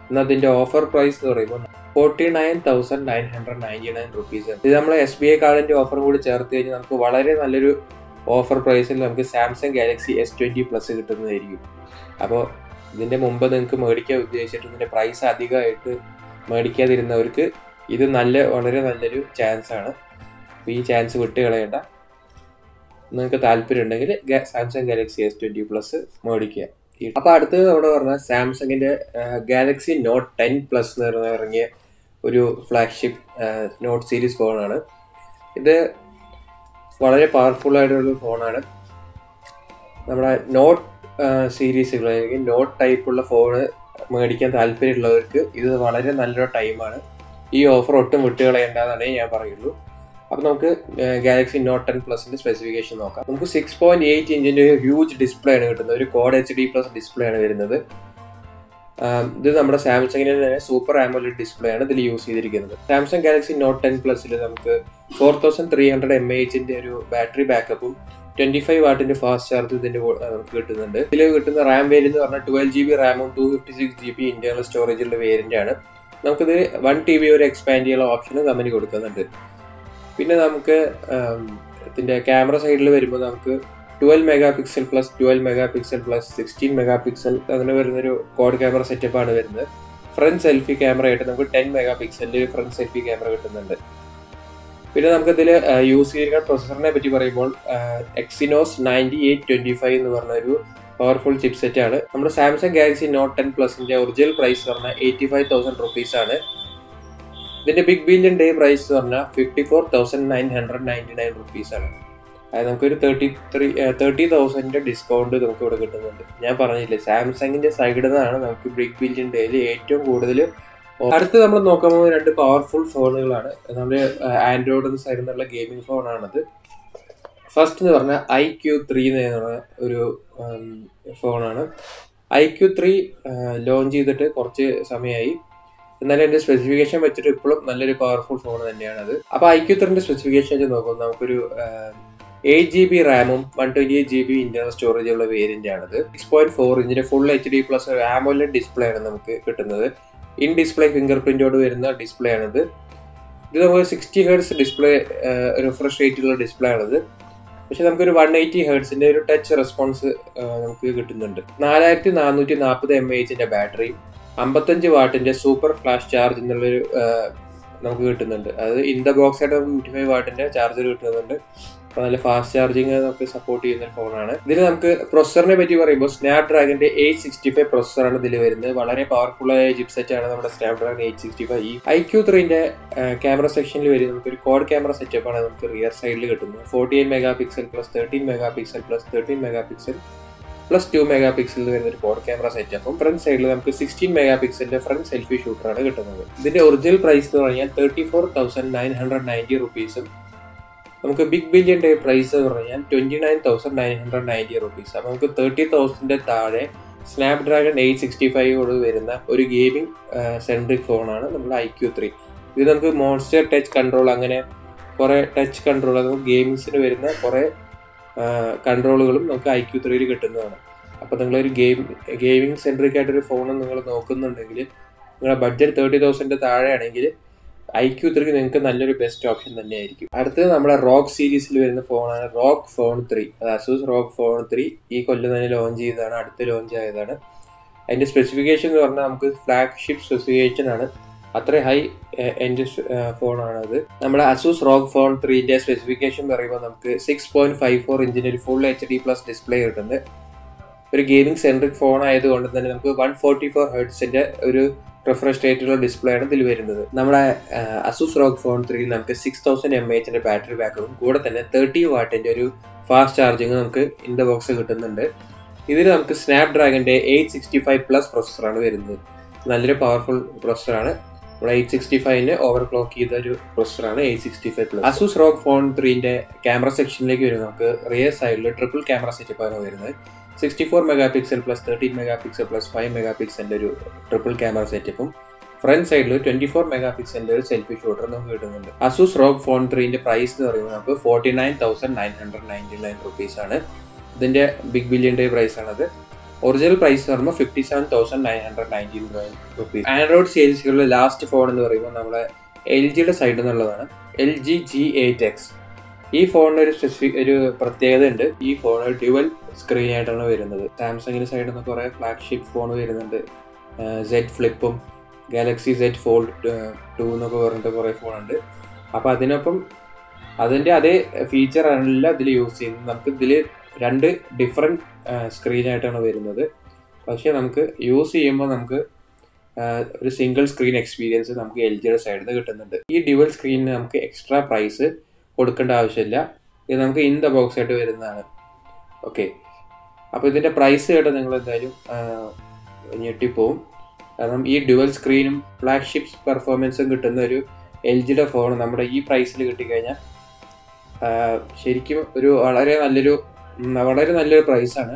എന്നാൽ അതിൻ്റെ ഓഫർ പ്രൈസ് എന്ന് പറയുമ്പോൾ forty nine thousand nine hundred ninety nine rupees ഇത് നമ്മൾ എസ് ബി ഐ കാർഡിൻ്റെ ഓഫറും കൂടി ചേർത്ത് കഴിഞ്ഞാൽ നമുക്ക് വളരെ നല്ലൊരു ഓഫർ പ്രൈസിൽ നമുക്ക് Samsung Galaxy S twenty Plus കിട്ടുന്നതായിരിക്കും അപ്പോൾ ഇതിൻ്റെ മുമ്പ് നിങ്ങൾക്ക് മേടിക്കാൻ ഉദ്ദേശിച്ചിട്ട് ഇതിൻ്റെ പ്രൈസ് അധികമായിട്ട് മേടിക്കാതിരുന്നവർക്ക് ഇത് നല്ല വളരെ നല്ലൊരു ചാൻസ് ആണ് അപ്പോൾ ഈ ചാൻസ് വിട്ട് കളയണ്ട നിങ്ങൾക്ക് താല്പര്യം ഉണ്ടെങ്കിൽ Samsung Galaxy S twenty Plus മേടിക്കുക അപ്പോൾ അടുത്തത് നമ്മുടെ പറഞ്ഞ സാംസങ്ങിൻ്റെ ഗാലക്സി നോട്ട് ടെൻ പ്ലസ് എന്ന് പറഞ്ഞ ഇറങ്ങിയ ഒരു ഫ്ലാഗ്ഷിപ്പ് നോട്ട് സീരീസ് ഫോണാണ് ഇത് വളരെ പവർഫുൾ ആയിട്ടുള്ള ഫോണാണ് നമ്മുടെ നോട്ട് സീരീസുകൾ അല്ലെങ്കിൽ നോട്ട് ടൈപ്പുള്ള ഫോണ് മേടിക്കാൻ താല്പര്യമുള്ളവർക്ക് ഇത് വളരെ നല്ലൊരു ടൈമാണ് ഈ ഓഫർ ഒട്ടും വിട്ടുകളയേണ്ടതെന്നേ ഞാൻ പറയുള്ളൂ അപ്പോൾ നമുക്ക് ഗാലക്സി നോട്ട് ടെൻ പ്ലസിന്റെ സ്പെസിഫിക്കേഷൻ നോക്കാം നമുക്ക് സിക്സ് പോയിന്റ് എയ്റ്റ് ഇഞ്ചിന്റെ ഒരു ഹ്യൂജ് ഡിസ്പ്ലേ ആണ് കിട്ടുന്നത് ഒരു quad H D plus display ആണ് വരുന്നത് ഇത് നമ്മുടെ സാംസങ്ങിന്റെ തന്നെ സൂപ്പർ ആമോലഡ് ഡിസ്പ്ലേ ആണ് ഇതിൽ യൂസ് ചെയ്തിരിക്കുന്നത് സാംസങ് ഗാലക്സി നോട്ട് ടെൻ പ്ലസിൽ നമുക്ക് four thousand three hundred M എച്ചിന്റെ ഒരു ബാറ്ററി ബാക്കപ്പും ട്വന്റി ഫൈവ് വാട്ടിന്റെ ഫാസ്റ്റ് ചാർജ് ഇതിന്റെ നമുക്ക് കിട്ടുന്നുണ്ട് ഇതിൽ കിട്ടുന്ന റാം വേരിയന്റ് എന്ന് പറഞ്ഞാൽ ട്വൽവ് ജി ബി റാമും two fifty six G B internal സ്റ്റോറേജുള്ള വേരിയന്റ് ആണ് നമുക്കിത് വൺ ടി ബി വരെ എക്സ്പാൻഡ് ചെയ്യാനുള്ള ഓപ്ഷനും കമ്പനി കൊടുക്കുന്നുണ്ട് പിന്നെ നമുക്ക് ഇതിൻ്റെ ക്യാമറ സൈഡിൽ വരുമ്പോൾ നമുക്ക് twelve mega pixel plus twelve mega pixel plus sixteen mega pixel അങ്ങനെ വരുന്നൊരു കോഡ് ക്യാമറ സെറ്റപ്പാണ് വരുന്നത് ഫ്രണ്ട് സെൽഫി ക്യാമറ ആയിട്ട് നമുക്ക് ടെൻ മെഗാ പിക്സലിൽ ഫ്രണ്ട് സെൽഫി ക്യാമറ കിട്ടുന്നുണ്ട് പിന്നെ നമുക്ക് ഇതിൽ യൂസ് ചെയ്തിരിക്കുന്ന പ്രൊസസറിനെ പറ്റി പറയുമ്പോൾ Exynos ninety eight twenty five എന്ന് പറഞ്ഞ ഒരു പവർഫുൾ ചിപ്സെറ്റ് ആണ് നമ്മുടെ സാംസങ് ഗാലക്സി നോട്ട് ടെൻ പ്ലസിന്റെ ഒറിജിനൽ പ്രൈസ് പറഞ്ഞാൽ എയ്റ്റി ഫൈവ് തൗസൻഡ് റുപ്പീസ് ആണ് ഇതിന്റെ ബിഗ് ബില്യൺ ഡേ പ്രൈസ് പറഞ്ഞാൽ fifty four thousand nine hundred ninety nine rupees ആണ് അതായത് നമുക്കൊരു തേർട്ടി ത്രീ തേർട്ടി തൗസൻഡിന്റെ ഡിസ്കൗണ്ട് നമുക്ക് ഇവിടെ കിട്ടുന്നുണ്ട് ഞാൻ പറഞ്ഞില്ലേ സാംസങ്ങിന്റെ സൈഡിൽ നിന്നാണ് നമുക്ക് ബിഗ് ബില്യൺ ഡേയിൽ ഏറ്റവും കൂടുതൽ അടുത്ത് നമ്മൾ നോക്കാൻ പോകുന്ന രണ്ട് പവർഫുൾ ഫോണുകളാണ് നമ്മുടെ ആൻഡ്രോയിഡ് സൈഡിൽ നിന്നുള്ള ഗെയിമിംഗ് ഫോണാണത് ഫസ്റ്റ് എന്ന് പറഞ്ഞാൽ ഐ ക്യൂ ത്രീ എന്ന് പറഞ്ഞ ഒരു ഫോണാണ് ഐ ക്യൂ ത്രീ ലോഞ്ച് ചെയ്തിട്ട് കുറച്ച് സമയമായി എന്നാലും എൻ്റെ സ്പെസിഫിക്കേഷൻ വെച്ചിട്ട് ഇപ്പോഴും നല്ലൊരു പവർഫുൾ ഫോൺ തന്നെയാണ് അത് അപ്പോൾ ഐ ക്യൂ ത്രീൻ്റെ സ്പെസിഫിക്കേഷൻ വെച്ച് നോക്കുമ്പോൾ നമുക്കൊരു എയ്റ്റ് ജി ബി റാമും one twenty eight G B internal storage ഉള്ള വേരിയന്റ് ആണത് സിക്സ് പോയിന്റ് ഫോർ ഇഞ്ചിന്റെ full H D plus AMOLED display ആണ് നമുക്ക് കിട്ടുന്നത് ഇൻ ഡിസ്പ്ലേ ഫിംഗർ പ്രിന്റോട് വരുന്ന ഡിസ്പ്ലേ ആണിത് ഇത് നമുക്ക് സിക്സ്റ്റി ഹേർട്സ് ഡിസ്പ്ലേ റിഫ്രഷ് റേറ്റുള്ള ഡിസ്പ്ലേ ആണിത് പക്ഷെ നമുക്കൊരു വൺ എയ്റ്റി ഹേർട്സിന്റെ ഒരു ടച്ച് റെസ്പോൺസ് നമുക്ക് കിട്ടുന്നുണ്ട് നാലായിരത്തി നാനൂറ്റി നാൽപ്പത് എം എച്ചിന്റെ ബാറ്ററി അമ്പത്തഞ്ച് വാട്ടിന്റെ സൂപ്പർ ഫ്ലാഷ് ചാർജ് എന്നുള്ളൊരു നമുക്ക് കിട്ടുന്നുണ്ട് അതായത് ഇൻ ദ ബോക്സ് ആയിട്ട് ഫിഫ്റ്റി ഫൈവ് വാട്ടിന്റെ ചാർജർ കിട്ടുന്നുണ്ട് അപ്പോൾ നല്ല ഫാസ്റ്റ് ചാർജിങ് നമുക്ക് സപ്പോർട്ട് ചെയ്യുന്ന ഒരു ഫോണാണ് ഇതിൽ നമുക്ക് പ്രൊസറിനെ പറ്റി പറയുമ്പോൾ സ്നാപ് ഡ്രാഗന്റെ എയ്റ്റ് സിക്സ്റ്റി ഫൈവ് പ്രൊസറാണ് ഇതിൽ വരുന്നത് വളരെ പവർഫുൾ ആയ ചിപ്സെറ്റ് ആണ് നമ്മുടെ Snapdragon eight sixty five ഈ ഐ ക്യൂ ത്രീന്റെ ക്യാമറ സെക്ഷനിൽ വരും നമുക്ക് ഒരു കോഡ് ക്യാമറ സെറ്റപ്പ് ആണ് നമുക്ക് റിയർ സൈഡിൽ കിട്ടുന്നത് forty eight mega pixel plus thirteen mega pixel plus thirteen mega pixel plus two മെഗാ പിക്സലിൽ വരുന്ന ഒരു കോഡ് ക്യാമറ സെറ്റപ്പും ഫ്രണ്ട് സൈഡിൽ നമുക്ക് സിക്സ്റ്റീൻ മെഗാ പിക്സലിന്റെ ഫ്രണ്ട് സെൽഫി ഷൂട്ടറാണ് കിട്ടുന്നത് ഇതിന്റെ ഒറിജിനൽ പ്രൈസ് എന്ന് പറഞ്ഞാൽ thirty four thousand nine hundred ninety റുപ്പീസും നമുക്ക് ബിഗ് ബില്യൺ ഡേ പ്രൈസ് എന്ന് പറഞ്ഞാൽ twenty nine thousand nine hundred ninety rupees അപ്പോൾ നമുക്ക് തേർട്ടി തൗസൻഡിന്റെ താഴെ സ്നാപ് ഡ്രാഗൺ എയ്റ്റ് സിക്സ്റ്റി ഫൈവോട് വരുന്ന ഒരു ഗെയിമിംഗ് സെൻട്രിക് ഫോണാണ് നമ്മുടെ ഐ ക്യൂ ത്രീ ഇത് നമുക്ക് മോൺസ്റ്റർ ടച്ച് കൺട്രോൾ അങ്ങനെ കുറേ ടച്ച് കൺട്രോൾ നമുക്ക് ഗെയിംസിന് വരുന്ന കുറേ കൺട്രോളുകളും നമുക്ക് ഐ ക്യൂ ത്രീയിൽ കിട്ടുന്നതാണ് അപ്പോൾ നിങ്ങളൊരു ഗെയിം ഗെയിമിംഗ് സെൻട്രിക് ആയിട്ടൊരു ഫോൺ നിങ്ങൾ നോക്കുന്നുണ്ടെങ്കിൽ നിങ്ങളുടെ ബഡ്ജറ്റ് തേർട്ടി തൗസൻഡ് താഴെയാണെങ്കിൽ ഐ ക്യൂ ത്രീ നിങ്ങൾക്ക് നല്ലൊരു ബെസ്റ്റ് ഓപ്ഷൻ തന്നെയായിരിക്കും അടുത്തത് നമ്മുടെ റോക്ക് സീരീസിൽ വരുന്ന ഫോണാണ് റോക്ക് ഫോൺ ത്രീ അത് അസൂസ് റോക്ക് ഫോൺ ത്രീ ഈ കൊല്ലം തന്നെ ലോഞ്ച് ചെയ്തതാണ് അടുത്ത് ലോഞ്ച് ആയതാണ് അതിൻ്റെ സ്പെസിഫിക്കേഷൻ എന്ന് പറഞ്ഞാൽ നമുക്ക് ഫ്ലാഗ്ഷിപ്പ് സ്പെസിഫിക്കേഷൻ ആണ് അത്ര ഹൈ എൻ്റെ ഫോണാണ് അത് നമ്മുടെ അസൂസ് റോക്ക് ഫോൺ ത്രീൻ്റെ സ്പെസിഫിക്കേഷൻ പറയുമ്പോൾ നമുക്ക് സിക്സ് പോയിന്റ് ഫൈവ് ഫോർ ഇഞ്ചിൻ്റെ ഒരു full H D plus display കിട്ടുന്നത് ഒരു ഗെയിമിംഗ് സെൻട്രിക് ഫോൺ ആയതുകൊണ്ട് തന്നെ നമുക്ക് വൺ ഫോർട്ടി ഫോർ ഹെർട്സിൻ്റെ ഒരു റിഫ്രഷ് റേറ്റുള്ള ഡിസ്പ്ലേ ആണ് ഇതിൽ വരുന്നത് നമ്മുടെ അസൂസ് റോക്ക് ഫോൺ ത്രീ നമുക്ക് സിക്സ് തൗസൻഡ് എം എച്ചിന്റെ ബാറ്ററി ബാക്കപ്പും കൂടെ തന്നെ തേർട്ടി വാട്ടിന്റെ ഒരു ഫാസ്റ്റ് ചാർജിങ് നമുക്ക് ഇൻ ദ ബോക്സ് കിട്ടുന്നുണ്ട് ഇതിൽ നമുക്ക് സ്നാപ് ഡ്രാഗന്റെ എയ്റ്റ് സിക്സ്റ്റി ഫൈവ് പ്ലസ് പ്രൊസസ്സറാണ് വരുന്നത് നല്ലൊരു പവർഫുൾ പ്രൊസസ്സറാണ് നമ്മുടെ എയ്റ്റ് സിക്സ്റ്റി ഫൈവിന് ഓവർ ക്ലോക്ക് ചെയ്ത ഒരു പ്രൊസസ്സറാണ് eight sixty five plus Asus ROG phone ത്രീന്റെ ക്യാമറ സെക്ഷനിലേക്ക് വരും നമുക്ക് റിയർ സൈഡിൽ ട്രിപ്പിൾ ക്യാമറ സെറ്റപ്പ് ആണ് വരുന്നത് sixty four mega pixel plus thirteen mega pixel plus five mega പിക്സലിന്റെ ഒരു ട്രിപ്പിൾ ക്യാമറ സെറ്റപ്പും ഫ്രണ്ട് സൈഡിൽ ട്വന്റി ഫോർ മെഗാ പിക്സലിന്റെ ഒരു സെൽഫി ഷൂട്ടർ നമുക്ക് കിട്ടുന്നുണ്ട് അസൂസ് റോഗ് ഫോൺ ത്രീന്റെ പ്രൈസ് എന്ന് പറയുന്നത് നമുക്ക് forty nine thousand nine hundred ninety nine rupees ആണ് ഇതിന്റെ ബിഗ് ബില്യൺ ഡേ പ്രൈസ് ആണത് ഒറിജിനൽ പ്രൈസ് എന്ന് പറയുമ്പോൾ fifty seven thousand nine hundred nineteen rupees Android സീരീസുകളിലെ ലാസ്റ്റ് ഫോൺ എന്ന് പറയുമ്പോൾ നമ്മുടെ എൽ ജിയുടെ സൈഡിൽ നിന്നുള്ളതാണ് L G G eight X ഈ ഫോണിന് ഒരു സ്പെസിഫിക് ഒരു പ്രത്യേകത ഉണ്ട് ഈ ഫോൺ ഡ്യുവൽ സ്ക്രീൻ ആയിട്ടാണ് വരുന്നത് സാംസങ്ങിന്റെ സൈഡിൽ നിന്ന് കുറേ ഫ്ലാഗ്ഷിപ്പ് ഫോൺ വരുന്നുണ്ട് സെഡ് ഫ്ലിപ്പും ഗാലക്സി സെഡ് ഫോൾഡ് ടു എന്നൊക്കെ പറഞ്ഞിട്ട് കുറേ ഫോണുണ്ട് അപ്പോൾ അതിനൊപ്പം അതിൻ്റെ അതേ ഫീച്ചർ അല്ല ഇതിൽ യൂസ് ചെയ്യുന്നത് നമുക്ക് ഇതിൽ രണ്ട് ഡിഫറെൻറ്റ് സ്ക്രീനായിട്ടാണ് വരുന്നത് പക്ഷേ നമുക്ക് യൂസ് ചെയ്യുമ്പോൾ നമുക്ക് ഒരു സിംഗിൾ സ്ക്രീൻ എക്സ്പീരിയൻസ് നമുക്ക് എൽ ജിയുടെ സൈഡിൽ നിന്ന് കിട്ടുന്നുണ്ട് ഈ ഡ്യുവൽ സ്ക്രീനിന് നമുക്ക് എക്സ്ട്രാ പ്രൈസ് കൊടുക്കേണ്ട ആവശ്യമില്ല ഇത് നമുക്ക് ഇൻ ദ ബോക്സ് ആയിട്ട് വരുന്നതാണ് ഓക്കെ അപ്പോൾ ഇതിൻ്റെ പ്രൈസ് കേട്ട് നിങ്ങൾ എന്തായാലും ഞെട്ടിപ്പോവും കാരണം ഈ ഡ്യുവൽ സ്ക്രീനും ഫ്ലാഗ്ഷിപ്പ് പെർഫോമൻസും കിട്ടുന്ന ഒരു എൽ ജിയുടെ ഫോൺ നമ്മുടെ ഈ പ്രൈസിൽ കിട്ടിക്കഴിഞ്ഞാൽ ശരിക്കും ഒരു വളരെ നല്ലൊരു വളരെ നല്ലൊരു പ്രൈസാണ്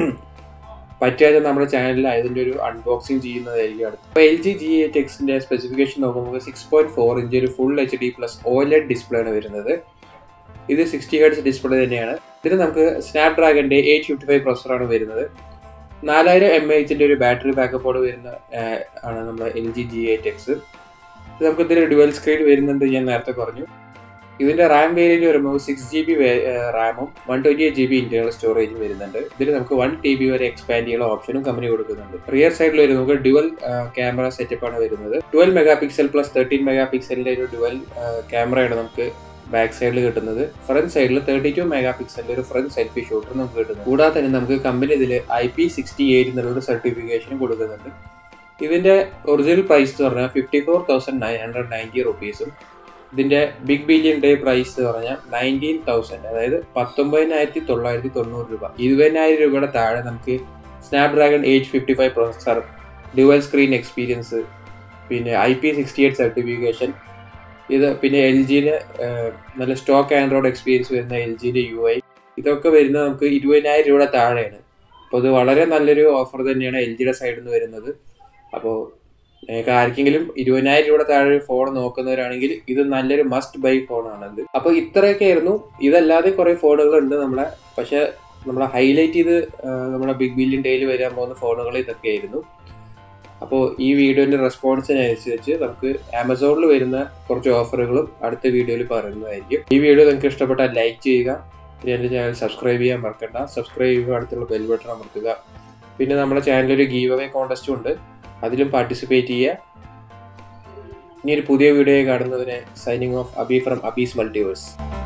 പറ്റിയാൽ നമ്മുടെ ചാനലിൽ അതിൻ്റെ ഒരു അൺബോക്സിങ് ചെയ്യുന്നതായിരിക്കും അടുത്ത് അപ്പോൾ എൽ ജി ജി എയ്റ്റ് എക്സിൻ്റെ സ്പെസിഫിക്കേഷൻ നോക്കുമ്പോൾ സിക്സ് പോയിന്റ് ഫോർ ഇഞ്ച് ഒരു full H D plus OLED display ആണ് വരുന്നത് ഇത് സിക്സ്റ്റി ഹെഡ്സ് ഡിസ്പ്ലേ തന്നെയാണ് ഇതിന് നമുക്ക് സ്നാപ് ഡ്രാഗൻ്റെ എയ്റ്റ് ഫിഫ്റ്റി ഫൈവ് പ്രൊസറാണ് വരുന്നത് നാലായിരം എം എച്ചിൻ്റെ ഒരു ബാറ്ററി ബാക്കപ്പോട് വരുന്ന ആണ് നമ്മുടെ L G G eight X ഇത് നമുക്ക് ഇതിൽ ഡുവൽ സ്ക്രീൻ വരുന്നുണ്ട് ഞാൻ നേരത്തെ പറഞ്ഞു ഇതിന്റെ റാം വേരിയന്റ് വരുമ്പോൾ സിക്സ് ജി ബി റാമും one twenty eight G B internal സ്റ്റോറേജും വരുന്നുണ്ട് ഇതിൽ നമുക്ക് വൺ ടി ബി വരെ എക്സ്പാൻഡ് ചെയ്യാനുള്ള ഓപ്ഷനും കമ്പനി കൊടുക്കുന്നുണ്ട് റിയർ സൈഡിൽ വരും നമുക്ക് ഡുവൽ ക്യാമറ സെറ്റപ്പ് ആണ് വരുന്നത് twelve mega pixel plus thirteen മെഗാ പിക്സലിന്റെ ഒരു ഡുവൽ ക്യാമറയാണ് നമുക്ക് ബാക്ക് സൈഡിൽ കിട്ടുന്നത് ഫ്രണ്ട് സൈഡിൽ തേർട്ടി ടു മെഗാ പിക്സലിന്റെ ഒരു ഫ്രണ്ട് സെൽഫി ഷൂട്ടർ നമുക്ക് കിട്ടുന്നു കൂടാതെ തന്നെ നമുക്ക് കമ്പനി ഇതിൽ ഐ പി സിക്സ്റ്റി എയ്റ്റ് എന്നുള്ള സർട്ടിഫിക്കേഷൻ കൊടുക്കുന്നുണ്ട് ഇതിന്റെ ഒറിജിനൽ പ്രൈസ് എന്ന് പറഞ്ഞാൽ fifty four thousand nine hundred ninety റുപ്പീസും ഇതിന്റെ ബിഗ് ബില്യൺ ഡേ പ്രൈസ് എന്ന് പറഞ്ഞാൽ നയൻറ്റീൻ തൗസൻഡ് അതായത് പത്തൊമ്പതിനായിരത്തി തൊള്ളായിരത്തി തൊണ്ണൂറ് രൂപ ഇരുപതിനായിരം രൂപയുടെ താഴെ നമുക്ക് Snapdragon eight fifty five processor dual screen experience പിന്നെ I P sixty eight certification ഇത് പിന്നെ എൽ ജിയുടെ നല്ല സ്റ്റോക്ക് ആൻഡ്രോയിഡ് എക്സ്പീരിയൻസ് വരുന്ന എൽ ജിയുടെ യു ഐ ഇതൊക്കെ വരുന്നത് നമുക്ക് ഇരുപതിനായിരം രൂപയുടെ താഴെയാണ് അപ്പോൾ ഇത് വളരെ നല്ലൊരു ഓഫർ തന്നെയാണ് എൽ ജിയുടെ സൈഡിൽ നിന്ന് വരുന്നത് അപ്പോൾ നിങ്ങൾക്ക് ആർക്കെങ്കിലും ഇരുപതിനായിരം രൂപയുടെ താഴെ ഫോൺ നോക്കുന്നവരാണെങ്കിൽ ഇത് നല്ലൊരു മസ്റ്റ് ബൈ ഫോണാണ് ഇത് അപ്പോൾ ഇത്രയൊക്കെ ആയിരുന്നു ഇതല്ലാതെ കുറേ ഫോണുകൾ ഉണ്ട് നമ്മളെ പക്ഷെ നമ്മളെ ഹൈലൈറ്റ് ചെയ്ത് നമ്മുടെ ബിഗ് ബില്യൺ ഡേയിൽ വരാൻ പോകുന്ന ഫോണുകൾ ഇതൊക്കെയായിരുന്നു അപ്പോൾ ഈ വീഡിയോന്റെ റെസ്പോൺസിനനുസരിച്ച് നമുക്ക് ആമസോണിൽ വരുന്ന കുറച്ച് ഓഫറുകളും അടുത്ത വീഡിയോയിൽ പറയുന്നതായിരിക്കും ഈ വീഡിയോ നിങ്ങൾക്ക് ഇഷ്ടപ്പെട്ടാൽ ലൈക്ക് ചെയ്യുക പിന്നെ എൻ്റെ ചാനൽ സബ്സ്ക്രൈബ് ചെയ്യാൻ മറക്കണ്ട സബ്സ്ക്രൈബ് ചെയ്യുക അടുത്തുള്ള ബെൽ ബട്ടൺ അമർത്തുക പിന്നെ നമ്മുടെ ചാനലിൽ ഒരു ഗീവ് അവേ കോൺടെസ്റ്റും ഉണ്ട് അതിലും പാർട്ടിസിപ്പേറ്റ് ചെയ്യുക ഇനി ഒരു പുതിയ വീഡിയോ കാണുന്നതിനെ signing off Abi from Abi's multiverse